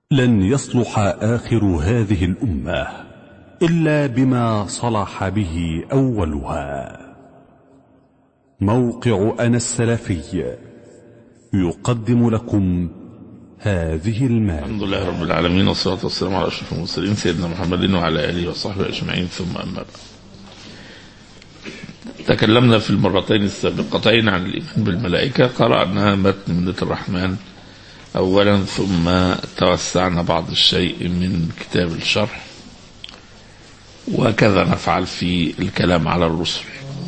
لن يصلح آخر هذه الأمة إلا بما صلح به أولها موقع أنا السلفي يقدم لكم هذه المادة الحمد لله رب العالمين والصلاة والسلام على أشرف المرسلين سيدنا محمد وعلى آله وصحبه أجمعين ثم أما بعد تكلمنا في المرتين السابقتين عن الإيمان بالملائكة قرأنا متن منة الرحمن أولا ثم توسعنا بعض الشيء من كتاب الشرح وكذا نفعل في الكلام على الرسل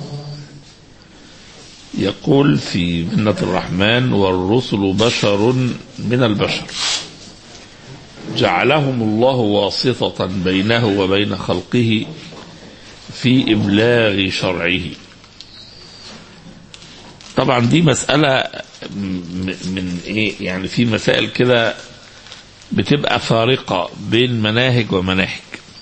يقول في منة الرحمن والرسل بشر من البشر جعلهم الله واسطة بينه وبين خلقه في إبلاغ شرعه طبعا دي مسألة من إيه يعني في مسائل كده بتبقى فارقة بين مناهج ومناهج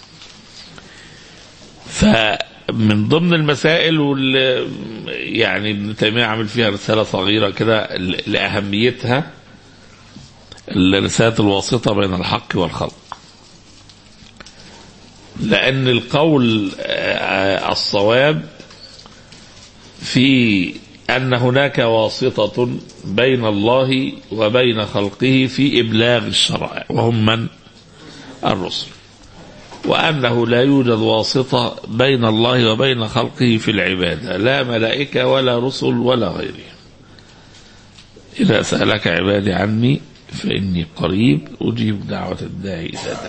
فمن ضمن المسائل واللي يعني ابن تيمية عامل فيها رسالة صغيرة كده لأهميتها رسالة الواسطة بين الحق والخلق لأن القول الصواب في أن هناك واسطة بين الله وبين خلقه في إبلاغ الشرائع وهم من الرسل وأنه لا يوجد واسطة بين الله وبين خلقه في العبادة لا ملائكة ولا رسل ولا غيرهم إذا سألك عبادي عني فإني قريب أجيب دعوة الداعي إذا دعا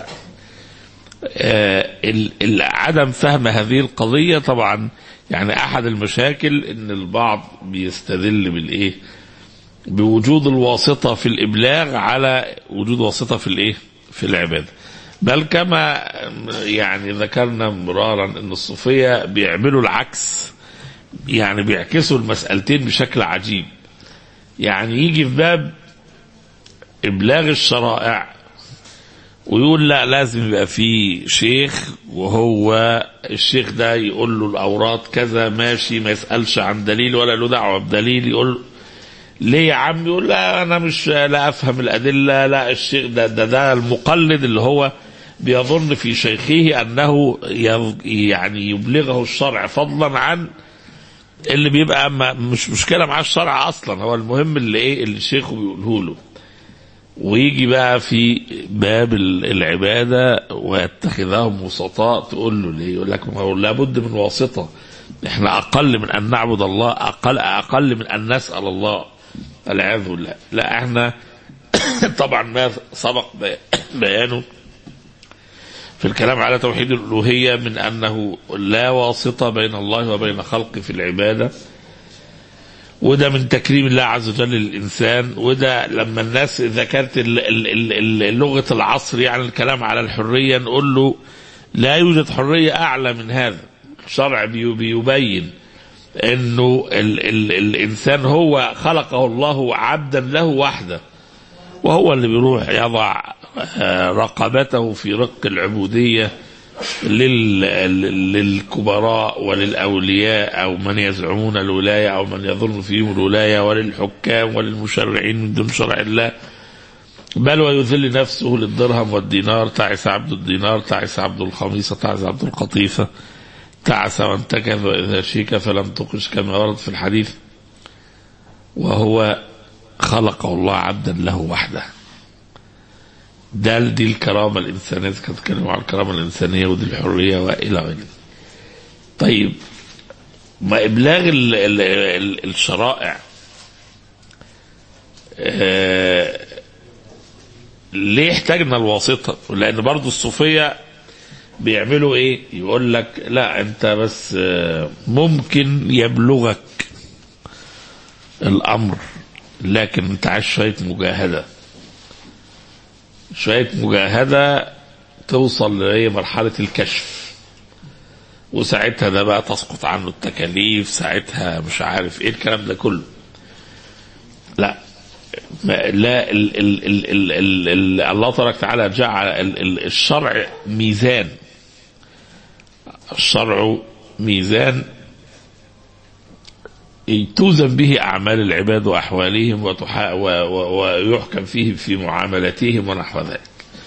آه عدم فهم هذه القضية طبعا يعني أحد المشاكل أن البعض بيستدل بالإيه بوجود الواسطة في الإبلاغ على وجود واسطة في الإيه في العبادة بل كما يعني ذكرنا مرارا أن الصوفية بيعملوا العكس يعني بيعكسوا المسألتين بشكل عجيب يعني يجي في باب إبلاغ الشرائع ويقول لا لازم يبقى في شيخ وهو الشيخ ده يقول له الاوراد كذا ماشي ما يسالش عن دليل ولا له دعوه بدليل يقول ليه يا عم يقول لا انا مش لا افهم الادله لا الشيخ ده ده, ده المقلد اللي هو بيظن في شيخه انه يعني يبلغه الشرع فضلا عن اللي بيبقى مش مشكله مع الشرع اصلا هو المهم اللي ايه اللي شيخه بيقوله له ويجي بقى في باب العبادة ويتخذهم وسطاء تقول له ليه يقول لك ما هو لابد من واسطة احنا أقل من أن نعبد الله أقل أقل من أن نسأل الله والعياذ بالله لا احنا طبعا ما سبق بيانه في الكلام على توحيد الألوهية من أنه لا واسطة بين الله وبين خلقه في العبادة وده من تكريم الله عز وجل للإنسان وده لما الناس إذا كانت لغة العصر يعني الكلام على الحرية نقول له لا يوجد حرية أعلى من هذا الشرع بيبين أنه ال ال الإنسان هو خلقه الله عبدا له وحده وهو اللي بيروح يضع رقبته في رق العبودية للكبراء وللأولياء أو من يزعمون الولاية أو من يظن فيهم الولاية وللحكام وللمشرعين من دون شرع الله بل ويذل نفسه للدرهم والدينار تعس عبد الدينار تعس عبد الخميصة تعس عبد القطيفة تعس وانتكث وإذا شيك فلم تقش كما ورد في الحديث وهو خلقه الله عبدا له وحده ده دي الكرامة الإنسانية كانت تتكلم عن الكرامة الإنسانية ودي الحرية وإلى غيره. طيب ما إبلاغ ال ال ال الشرائع آه ليه احتاجنا الواسطة؟ لأن برضو الصوفية بيعملوا إيه؟ يقول لك لا أنت بس آه ممكن يبلغك الأمر لكن أنت عايز شوية مجاهدة شوية مجاهدة توصل لهي مرحلة الكشف وساعتها ده بقى تسقط عنه التكاليف ساعتها مش عارف ايه الكلام ده كله لا لا ال ال ال ال ال ال الله تبارك وتعالى جعل ال ال الشرع ميزان الشرع ميزان توزن به أعمال العباد وأحوالهم وتحا و و ويحكم فيه في معاملاتهم ونحو ذلك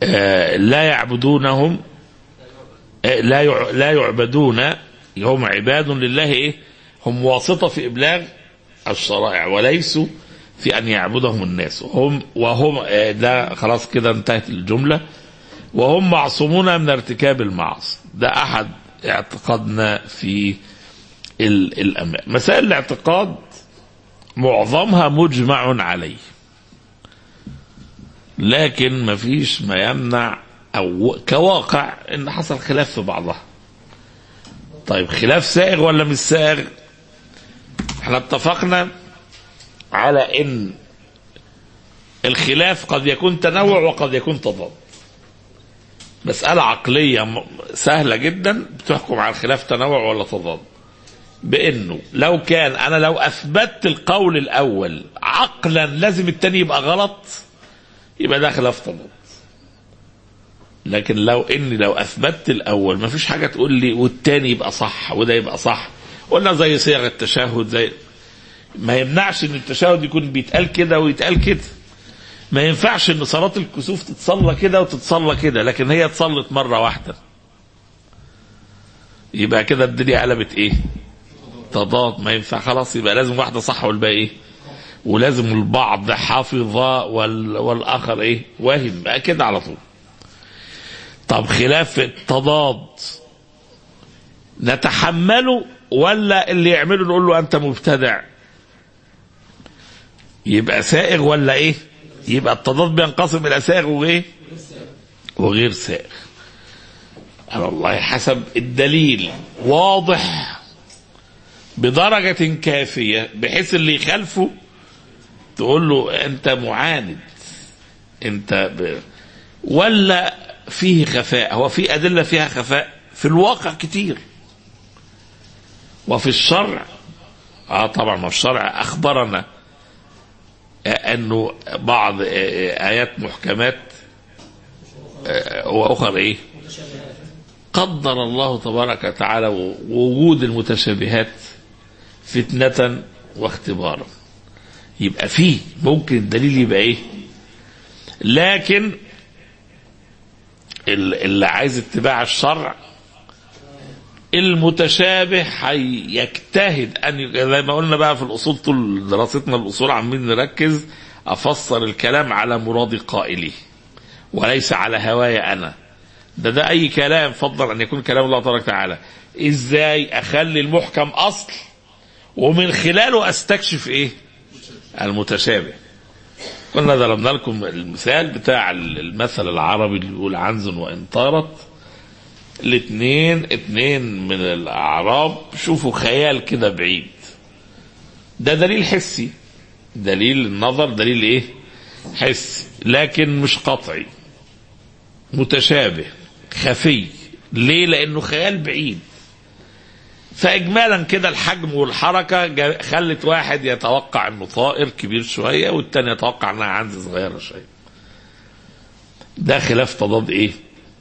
آه، لا يعبدونهم آه، لا يع- لا يعبدون هم عباد لله ايه هم واسطه في ابلاغ الشرائع وليسوا في ان يعبدهم الناس هم وهم آه، ده خلاص كده انتهت الجمله وهم معصومون من ارتكاب المعاصي ده احد اعتقادنا في ال- الأماء مسائل الاعتقاد معظمها مجمع عليه لكن مفيش ما يمنع او كواقع ان حصل خلاف في بعضها طيب خلاف سائغ ولا مش سائغ احنا اتفقنا على ان الخلاف قد يكون تنوع وقد يكون تضاد مسألة عقلية م- سهلة جدا بتحكم على الخلاف تنوع ولا تضاد بانه لو كان انا لو اثبتت القول الاول عقلا لازم التاني يبقى غلط يبقى ده خلاف تضاد لكن لو اني لو اثبتت الاول ما فيش حاجه تقول لي والتاني يبقى صح وده يبقى صح قلنا زي صيغ التشهد زي ما يمنعش ان التشهد يكون بيتقال كده ويتقال كده ما ينفعش ان صلاه الكسوف تتصلى كده وتتصلى كده لكن هي اتصلت مره واحده يبقى كده الدنيا قلبت ايه تضاد ما ينفع خلاص يبقى لازم واحده صح والباقي ايه ولازم البعض حافظ وال... والاخر ايه واهم بقى كده على طول طب خلاف التضاد نتحمله ولا اللي يعمله نقول له انت مبتدع يبقى سائغ ولا ايه يبقى التضاد بينقسم الى سائغ وايه وغير سائغ على الله حسب الدليل واضح بدرجة كافية بحيث اللي يخالفه تقول له انت معاند انت ب... ولا فيه خفاء هو في أدلة فيها خفاء في الواقع كتير وفي الشرع اه طبعا ما في الشرع اخبرنا آه، انه بعض آه، آه، ايات محكمات آه، واخر ايه قدر الله تبارك وتعالى وجود المتشابهات فتنة واختبارا يبقى فيه ممكن الدليل يبقى ايه لكن ال- اللي عايز اتباع الشرع المتشابه هيجتهد ان ي- زي ما قلنا بقى في الاصول طول دراستنا الاصول عمالين نركز افسر الكلام على مراد قائله وليس على هواي انا ده ده اي كلام فضل ان يكون كلام الله تبارك وتعالى ازاي اخلي المحكم اصل ومن خلاله استكشف ايه المتشابه كنا ضربنا لكم المثال بتاع المثل العربي اللي بيقول عنز وان طارت الاثنين اتنين من الاعراب شوفوا خيال كده بعيد ده دليل حسي دليل النظر دليل ايه حسي لكن مش قطعي متشابه خفي ليه لانه خيال بعيد فاجمالا كده الحجم والحركه جا- خلت واحد يتوقع انه طائر كبير شويه والتاني يتوقع انها عنز صغيره شويه ده خلاف تضاد ايه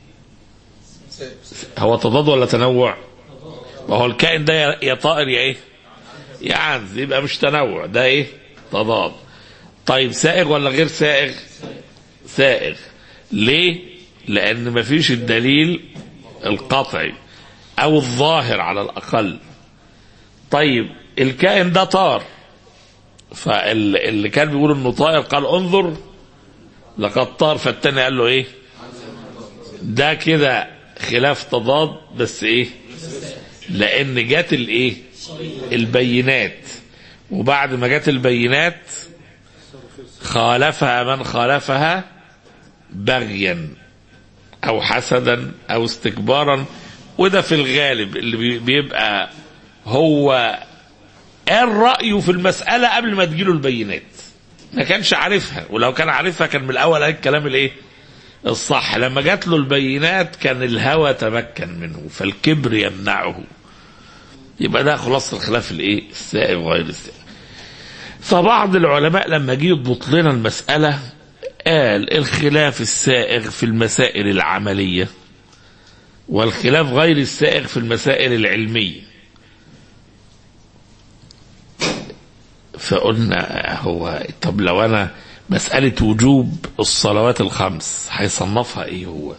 هو تضاد ولا تنوع وهو الكائن ده يا- يا طائر يا ايه يا عنز يبقى مش تنوع ده ايه تضاد طيب سائغ ولا غير سائغ سائغ ليه لان مفيش الدليل القطعي او الظاهر على الاقل طيب الكائن ده طار فاللي كان بيقول انه طائر قال انظر لقد طار فالتاني قال له ايه ده كده خلاف تضاد بس ايه لان جت الايه البينات وبعد ما جت البينات خالفها من خالفها بغيا او حسدا او استكبارا وده في الغالب اللي بي- بيبقى هو قال رأيه في المسألة قبل ما تجيله البينات ما كانش عارفها ولو كان عارفها كان من الأول قال الكلام الإيه الصح لما جات له البينات كان الهوى تمكن منه فالكبر يمنعه يبقى ده خلاص الخلاف الإيه السائغ وغير السائغ فبعض العلماء لما جه يضبط لنا المسألة قال الخلاف السائغ في المسائل العملية والخلاف غير السائغ في المسائل العلمية فقلنا هو طب لو أنا مسألة وجوب الصلوات الخمس هيصنفها ايه هو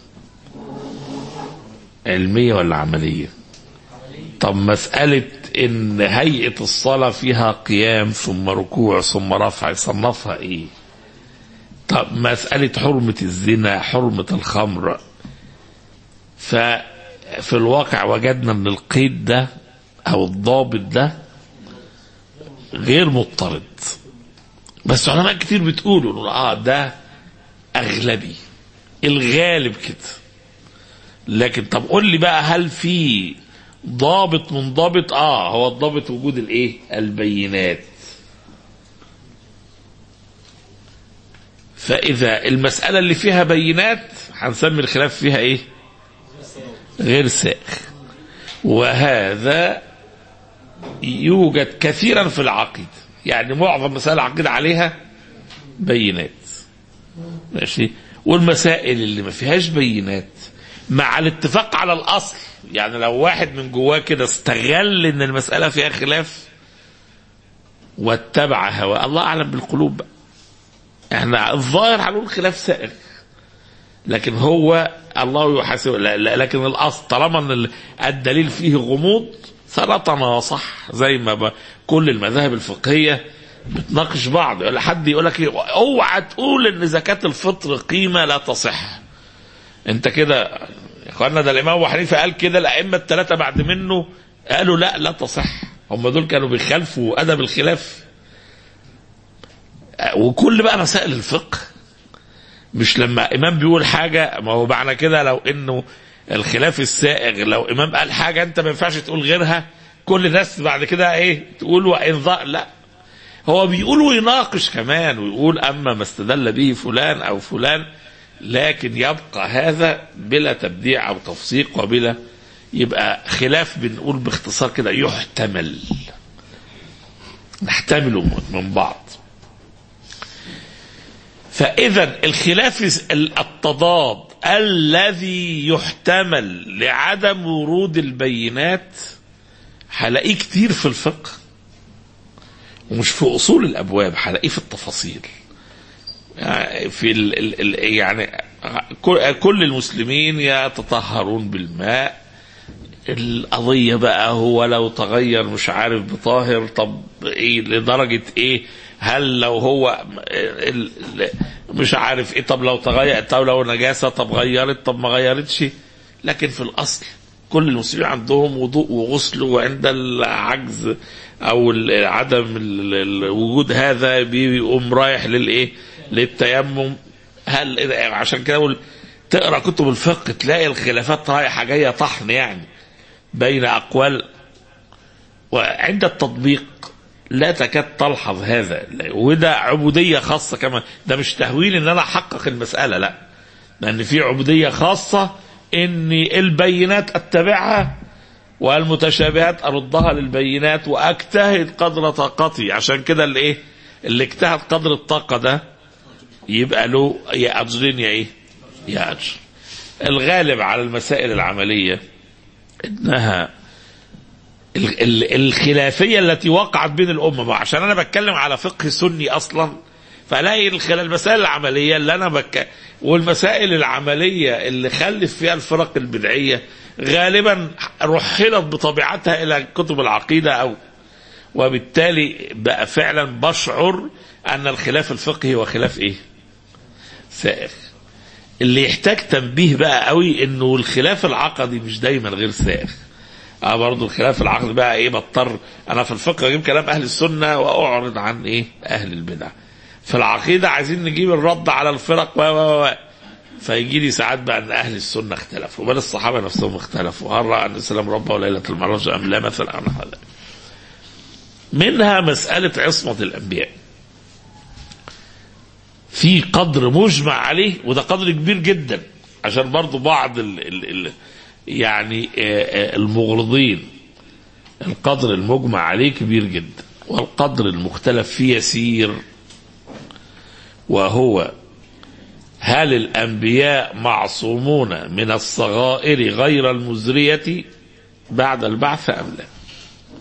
علمية ولا عملية طب مسألة ان هيئة الصلاة فيها قيام ثم ركوع ثم رفع يصنفها ايه طب مسألة حرمة الزنا حرمة الخمر ففي الواقع وجدنا ان القيد ده او الضابط ده غير مضطرد بس علماء كتير بتقولوا إنه اه ده اغلبي الغالب كده لكن طب قول لي بقى هل في ضابط منضبط اه هو الضابط وجود الايه البينات فاذا المساله اللي فيها بينات هنسمي الخلاف فيها ايه غير سائغ وهذا يوجد كثيرا في العقيده يعني معظم مسائل العقيده عليها بينات ماشي والمسائل اللي ما فيهاش بينات مع الاتفاق على الاصل يعني لو واحد من جواه كده استغل ان المساله فيها خلاف واتبع هواه الله اعلم بالقلوب بقى احنا الظاهر هنقول خلاف سائغ لكن هو الله يحاسب لا لا لكن الاصل طالما ان الدليل فيه غموض فنتناصح زي ما ب... كل المذاهب الفقهيه بتناقش بعض ولا حد يقول لك اوعى تقول ان زكاه الفطر قيمه لا تصح انت كده يا اخوانا ده الامام ابو حنيفه قال كده الائمه الثلاثه بعد منه قالوا لا لا تصح هم دول كانوا بيخالفوا ادب الخلاف وكل بقى مسائل الفقه مش لما امام بيقول حاجه ما هو معنى كده لو انه الخلاف السائغ لو امام قال حاجه انت ما ينفعش تقول غيرها كل الناس بعد كده ايه تقول وانظار لا هو بيقول ويناقش كمان ويقول اما ما استدل به فلان او فلان لكن يبقى هذا بلا تبديع او تفسيق وبلا يبقى خلاف بنقول باختصار كده يحتمل نحتمله من بعض فاذا الخلاف التضاد الذي يحتمل لعدم ورود البينات هلاقيه كتير في الفقه ومش في اصول الابواب هلاقيه في التفاصيل يعني في ال ال ال يعني كل المسلمين يتطهرون بالماء القضية بقى هو لو تغير مش عارف بطاهر طب ايه لدرجة ايه هل لو هو مش عارف ايه طب لو تغير طب لو نجاسة طب غيرت طب ما غيرتش لكن في الاصل كل المسلمين عندهم وضوء وغسل وعند العجز او عدم وجود هذا بيقوم رايح للايه للتيمم هل عشان كده اقول تقرا كتب الفقه تلاقي الخلافات رايحه جايه طحن يعني بين اقوال وعند التطبيق لا تكاد تلحظ هذا وده عبوديه خاصه كمان ده مش تهويل ان انا احقق المساله لا لان في عبوديه خاصه اني البينات اتبعها والمتشابهات اردها للبينات واجتهد قدر طاقتي عشان كده اللي ايه اللي اجتهد قدر الطاقه ده يبقى له يا اجرين يا ايه يا اجر الغالب على المسائل العمليه انها الخلافيه التي وقعت بين الامه عشان انا بتكلم على فقه سني اصلا فالاقي المسائل العمليه اللي انا بك والمسائل العمليه اللي خلف فيها الفرق البدعيه غالبا رحلت بطبيعتها الى كتب العقيده او وبالتالي بقى فعلا بشعر ان الخلاف الفقهي هو خلاف ايه؟ سائغ. اللي يحتاج تنبيه بقى قوي انه الخلاف العقدي مش دايما غير سائغ. اه برضه الخلاف العقدي بقى ايه بضطر انا في الفقه اجيب كلام اهل السنه واعرض عن ايه؟ اهل البدع. في العقيده عايزين نجيب الرد على الفرق و و و فيجي لي ساعات بقى ان اهل السنه اختلفوا بل الصحابه نفسهم اختلفوا هل راى ان السلام ربه ليله المعراج ام لا مثلا عن هذا منها مساله عصمه الانبياء في قدر مجمع عليه وده قدر كبير جدا عشان برضو بعض ال ال ال يعني المغرضين القدر المجمع عليه كبير جدا والقدر المختلف فيه يسير وهو هل الأنبياء معصومون من الصغائر غير المزرية بعد البعث أم لا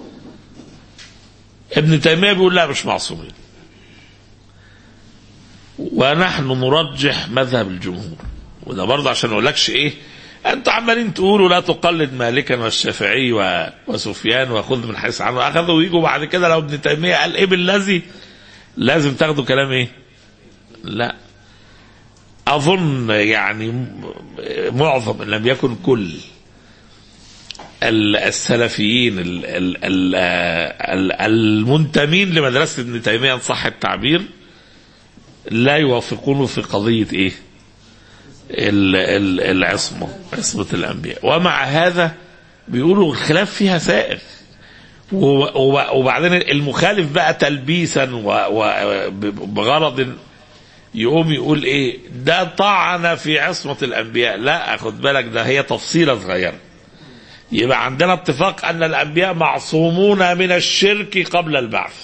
ابن تيمية بيقول لا مش معصومين ونحن نرجح مذهب الجمهور وده برضه عشان ما اقولكش ايه انتوا عمالين تقولوا لا تقلد مالكا والشافعي و... وسفيان وخذ من حيث عنه اخذوا ويجوا بعد كده لو ابن تيميه قال ايه بالذي لازم تاخدوا كلام ايه؟ لا اظن يعني معظم ان لم يكن كل ال- السلفيين ال- ال- ال- ال- المنتمين لمدرسه ابن تيميه ان صح التعبير لا يوافقونه في قضيه ايه؟ ال- ال- العصمه عصمه الانبياء ومع هذا بيقولوا الخلاف فيها سائغ و- و- وبعدين المخالف بقى تلبيسا وبغرض يقوم يقول ايه ده طعن في عصمة الانبياء لا خد بالك ده هي تفصيلة صغيرة يبقى عندنا اتفاق ان الانبياء معصومون من الشرك قبل البعث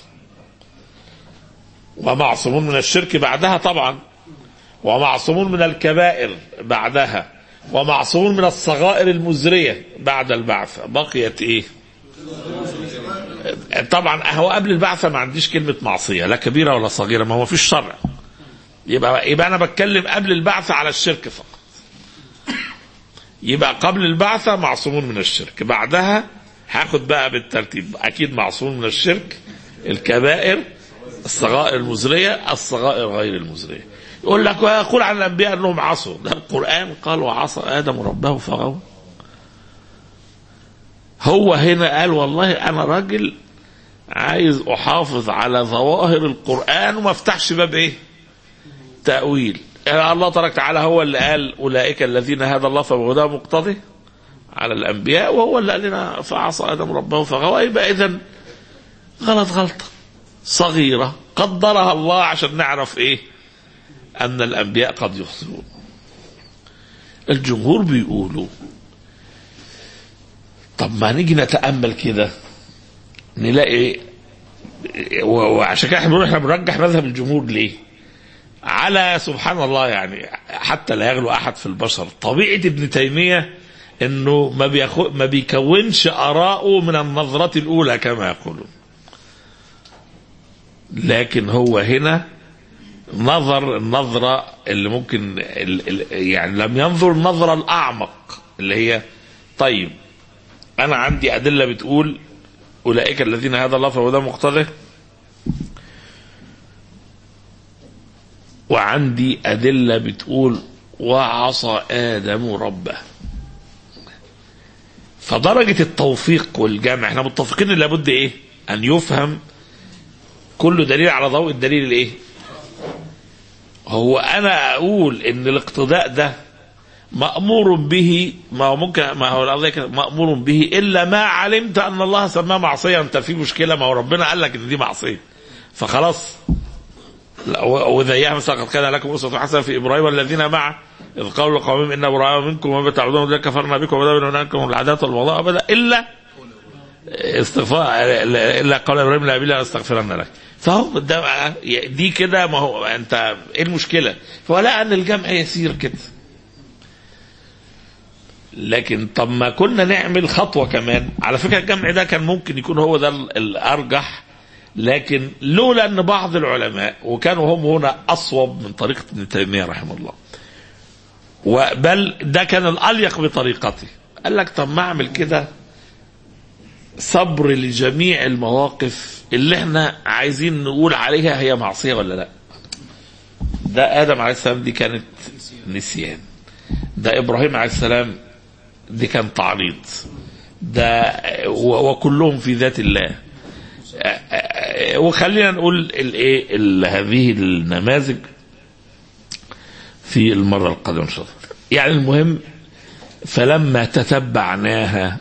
ومعصومون من الشرك بعدها طبعا ومعصومون من الكبائر بعدها ومعصومون من الصغائر المزرية بعد البعث بقيت ايه طبعا هو قبل البعثة ما عنديش كلمة معصية لا كبيرة ولا صغيرة ما هو فيش شرع يبقى يبقى انا بتكلم قبل البعثة على الشرك فقط يبقى قبل البعثة معصومون من الشرك بعدها هاخد بقى بالترتيب اكيد معصومون من الشرك الكبائر الصغائر المزرية الصغائر غير المزرية يقول لك ويقول عن الانبياء انهم عصوا ده القرآن قال وعصى ادم ربه فغوى هو هنا قال والله انا راجل عايز احافظ على ظواهر القرآن وما افتحش باب ايه تأويل يعني الله تبارك وتعالى هو اللي قال أولئك الذين هدى الله فبهداه مقتضي على الأنبياء وهو اللي قال لنا فعصى آدم ربه فغوى يبقى إذا غلط غلطة صغيرة قدرها الله عشان نعرف إيه أن الأنبياء قد يخطئون الجمهور بيقولوا طب ما نيجي نتأمل كده نلاقي و- وعشان كده احنا بنقول احنا بنرجح مذهب الجمهور ليه؟ على سبحان الله يعني حتى لا يغلو احد في البشر طبيعه ابن تيميه انه ما بيخو ما بيكونش اراءه من النظره الاولى كما يقولون لكن هو هنا نظر النظره اللي ممكن ال ال يعني لم ينظر النظره الاعمق اللي هي طيب انا عندي ادله بتقول اولئك الذين هدى الله فهو ده مقتضي وعندي أدلة بتقول وعصى آدم ربه فدرجة التوفيق والجمع احنا متفقين ان لابد ايه ان يفهم كل دليل على ضوء الدليل الايه هو انا اقول ان الاقتداء ده مأمور به ما هو ممكن ما هو القضية كده، مأمور به إلا ما علمت أن الله سماه معصية أنت في مشكلة ما هو ربنا قال لك إن دي معصية فخلاص لا، و- وزيها مثلا قد كان لكم اسوه حسنه في ابراهيم والذين معه اذ قالوا لقومهم انا براء منكم وما تعبدون ذلك كفرنا بكم وبدا بيننا وبينكم العداوه والبغضاء ابدا الا استغفار الا قال ابراهيم لابيه استغفرن لك فهو ده دي كده ما هو انت ايه المشكله؟ فهو لقى ان الجمع يسير كده لكن طب ما كنا نعمل خطوه كمان على فكره الجمع ده كان ممكن يكون هو ده ال- الارجح لكن لولا ان بعض العلماء وكانوا هم هنا اصوب من طريقه ابن تيميه رحمه الله وبل ده كان الاليق بطريقته قال لك طب ما اعمل كده صبر لجميع المواقف اللي احنا عايزين نقول عليها هي معصيه ولا لا ده ادم عليه السلام دي كانت نسيان ده ابراهيم عليه السلام دي كان تعريض ده و- وكلهم في ذات الله وخلينا نقول الايه ال- هذه النماذج في المره القادمه ان شاء الله يعني المهم فلما تتبعناها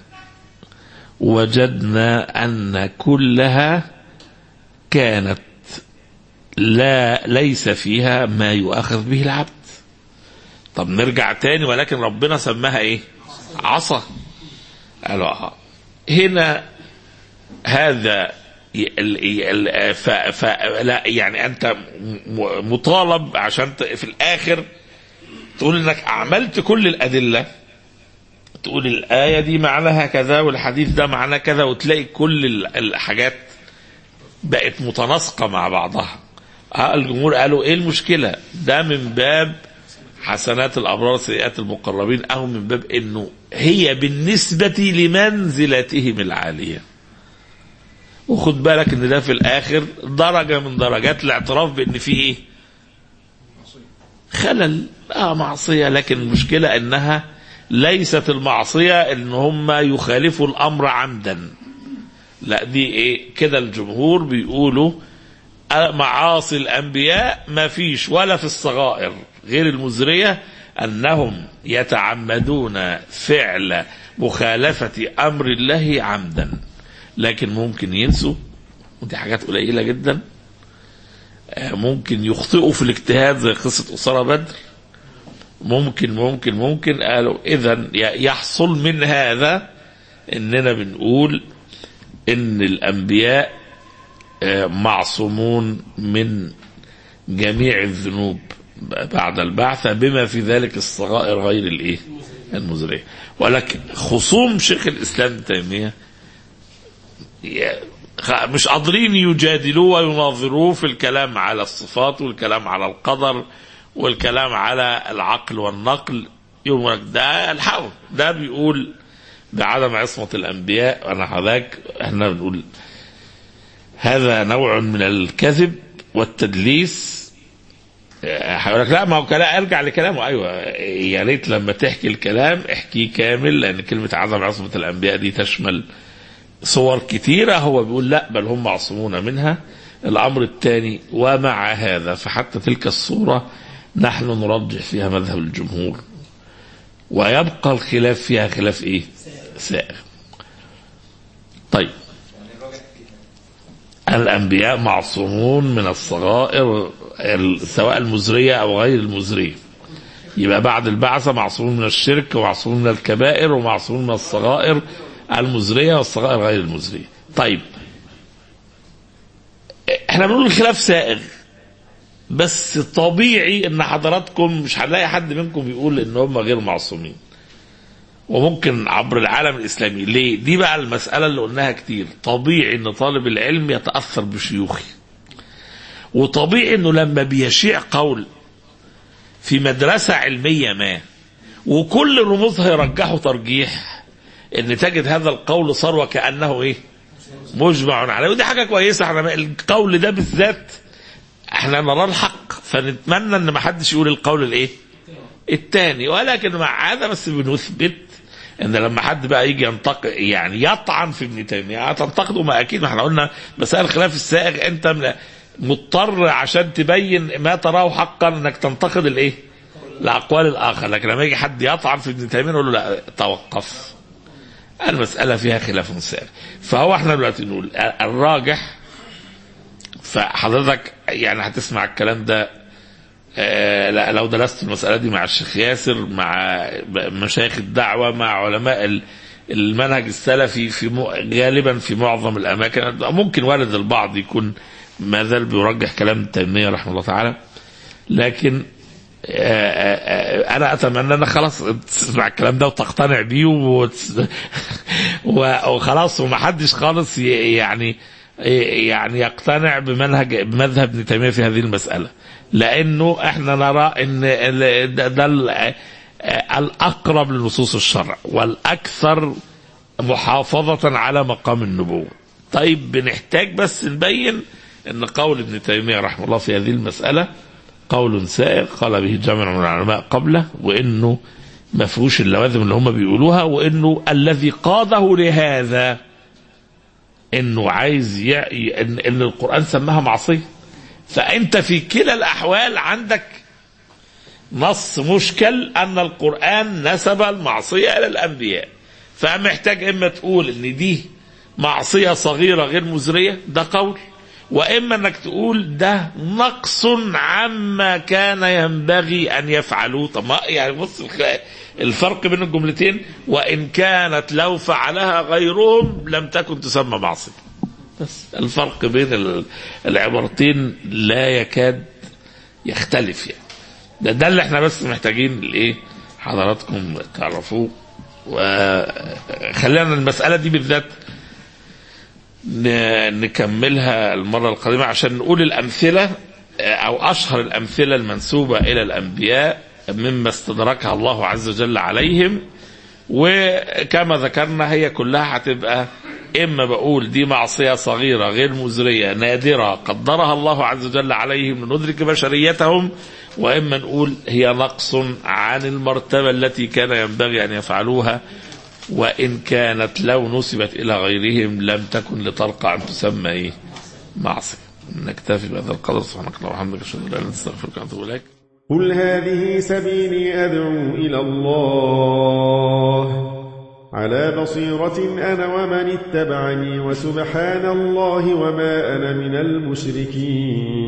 وجدنا ان كلها كانت لا ليس فيها ما يؤاخذ به العبد طب نرجع تاني ولكن ربنا سماها ايه عصا قالوا آه. هنا هذا ي- ال- ال- ف ف لا يعني انت م- مطالب عشان ت- في الاخر تقول انك عملت كل الادله تقول الايه دي معناها كذا والحديث ده معناه كذا وتلاقي كل ال- الحاجات بقت متناسقه مع بعضها آه، الجمهور قالوا ايه المشكله ده من باب حسنات الابرار سيئات المقربين او من باب انه هي بالنسبه لمنزلتهم العاليه وخد بالك ان ده في الاخر درجه من درجات الاعتراف بان في ايه خلل اه معصيه لكن المشكله انها ليست المعصيه ان هم يخالفوا الامر عمدا لا دي ايه كده الجمهور بيقولوا معاصي الانبياء ما فيش ولا في الصغائر غير المزريه انهم يتعمدون فعل مخالفه امر الله عمدا لكن ممكن ينسوا ودي حاجات قليله جدا آه، ممكن يخطئوا في الاجتهاد زي قصه اسره بدر ممكن ممكن ممكن قالوا اذا يحصل من هذا اننا بنقول ان الانبياء آه، معصومون من جميع الذنوب بعد البعثة بما في ذلك الصغائر غير الايه المزرية ولكن خصوم شيخ الاسلام ابن تيمية ي- خ- مش قادرين يجادلوه ويناظروه في الكلام على الصفات والكلام على القدر والكلام على العقل والنقل يقول لك ده الحول ده بيقول بعدم عصمة الأنبياء أنا حضرتك احنا بنقول هذا نوع من الكذب والتدليس هيقول لك لا ما هو كلام ارجع لكلامه ايوه يا ريت لما تحكي الكلام احكيه كامل لان كلمه عدم عصمه الانبياء دي تشمل صور كتيره هو بيقول لا بل هم معصومون منها الامر الثاني ومع هذا فحتى تلك الصوره نحن نرجح فيها مذهب الجمهور ويبقى الخلاف فيها خلاف ايه؟ سائغ. طيب الانبياء معصومون من الصغائر ال- سواء المزريه او غير المزريه. يبقى بعد البعثه معصومون من الشرك ومعصومون من الكبائر ومعصومون من الصغائر المزريه والصغائر غير المزريه. طيب احنا بنقول الخلاف سائغ بس طبيعي ان حضراتكم مش هنلاقي حد منكم بيقول ان هم غير معصومين وممكن عبر العالم الاسلامي ليه دي بقى المساله اللي قلناها كتير طبيعي ان طالب العلم يتاثر بشيوخه وطبيعي انه لما بيشيع قول في مدرسه علميه ما وكل رموزها يرجحوا ترجيح ان تجد هذا القول صار وكانه ايه مجمع عليه ودي حاجه كويسه احنا القول ده بالذات احنا نرى الحق فنتمنى ان ما حدش يقول القول الايه الثاني ولكن مع هذا بس بنثبت ان لما حد بقى يجي ينتق يعني يطعن في ابن تيميه هتنتقده ما اكيد ما احنا قلنا مسائل خلاف السائغ انت من- مضطر عشان تبين ما تراه حقا انك تنتقد الايه؟ الاقوال الاخر لكن لما يجي حد يطعن في ابن تيميه نقول له لا توقف المساله فيها خلاف سائغ فهو احنا دلوقتي نقول الراجح فحضرتك يعني هتسمع الكلام ده آه، لا لو درست المسألة دي مع الشيخ ياسر مع مشايخ الدعوة مع علماء ال- المنهج السلفي في م- غالبا في معظم الأماكن ممكن وارد البعض يكون ما زال بيرجح كلام تيمية رحمه الله تعالى لكن آه، آه، آه، انا اتمنى ان خلاص تسمع الكلام ده وتقتنع بيه وتس- و- وخلاص ومحدش خالص ي- يعني يعني يقتنع بمنهج بمذهب ابن تيميه في هذه المساله لانه احنا نرى ان ال- ده, ده ال- الاقرب لنصوص الشرع والاكثر محافظه على مقام النبوه طيب بنحتاج بس نبين ان قول ابن تيميه رحمه الله في هذه المساله قول سائغ قال به جمع من العلماء قبله وانه ما فيهوش اللوازم اللي هم بيقولوها وانه الذي قاده لهذا انه عايز ي... ي- ان, إن القران سماها معصيه فانت في كلا الاحوال عندك نص مشكل ان القران نسب المعصيه الى الانبياء فمحتاج اما تقول ان دي معصيه صغيره غير مزريه ده قول واما انك تقول ده نقص عما كان ينبغي ان يفعلوه طب ما يعني بص الخ- الفرق بين الجملتين وان كانت لو فعلها غيرهم لم تكن تسمى معصيه بس الفرق بين ال- العبارتين لا يكاد يختلف يعني ده ده اللي احنا بس محتاجين الايه حضراتكم تعرفوه وخلينا المسألة دي بالذات ن- نكملها المرة القادمة عشان نقول الأمثلة أو أشهر الأمثلة المنسوبة إلى الأنبياء مما استدركها الله عز وجل عليهم وكما ذكرنا هي كلها هتبقى إما بقول دي معصية صغيرة غير مزرية نادرة قدرها الله عز وجل عليهم لندرك بشريتهم وإما نقول هي نقص عن المرتبة التي كان ينبغي أن يفعلوها وإن كانت لو نسبت إلى غيرهم لم تكن لترقى أن تسمى إيه معصية نكتفي بهذا القدر سبحانك اللهم وبحمدك اشهد ان لا اله الا انت استغفرك واتوب اليك قل هذه سبيلي أدعو إلى الله على بصيرة أنا ومن اتبعني وسبحان الله وما أنا من المشركين